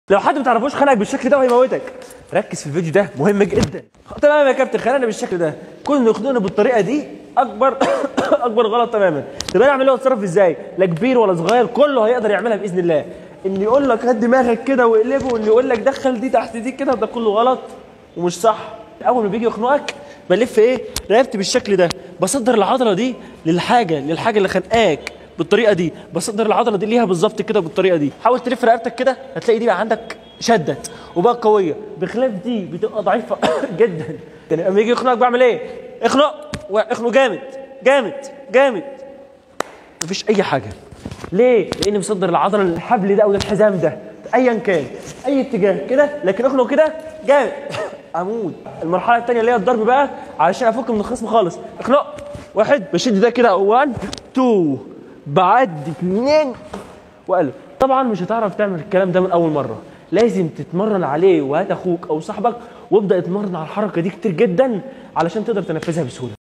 لو حد ما تعرفوش خانقك بالشكل ده وهيموتك ركز في الفيديو ده مهم جدا تمام يا كابتن خانقنا بالشكل ده كل يخنقنا بالطريقه دي اكبر اكبر غلط تماما طب انا اعمل ايه واتصرف ازاي لا كبير ولا صغير كله هيقدر يعملها باذن الله ان يقول لك هات دماغك كده واقلبه وان يقول لك دخل دي تحت دي كده ده كله غلط ومش صح اول ما بيجي يخنقك بلف ايه رقبتي بالشكل ده بصدر العضله دي للحاجه للحاجه اللي خانقاك بالطريقه دي بصدر العضله دي ليها بالظبط كده بالطريقه دي حاول تلف رقبتك كده هتلاقي دي بقى عندك شدت وبقى قويه بخلاف دي بتبقى ضعيفه جدا يعني لما يجي يخنقك بعمل ايه اخنق اخنق جامد جامد جامد مفيش اي حاجه ليه لاني مصدر العضله للحبل ده او الحزام ده ايا كان اي اتجاه كده لكن اخنق كده جامد اموت المرحله الثانيه اللي هي الضرب بقى علشان افك من الخصم خالص اخنق واحد بشد ده كده 1 2 بعدي اثنين وقلب طبعا مش هتعرف تعمل الكلام ده من اول مره لازم تتمرن عليه وهات اخوك او صاحبك وابدا اتمرن على الحركه دي كتير جدا علشان تقدر تنفذها بسهوله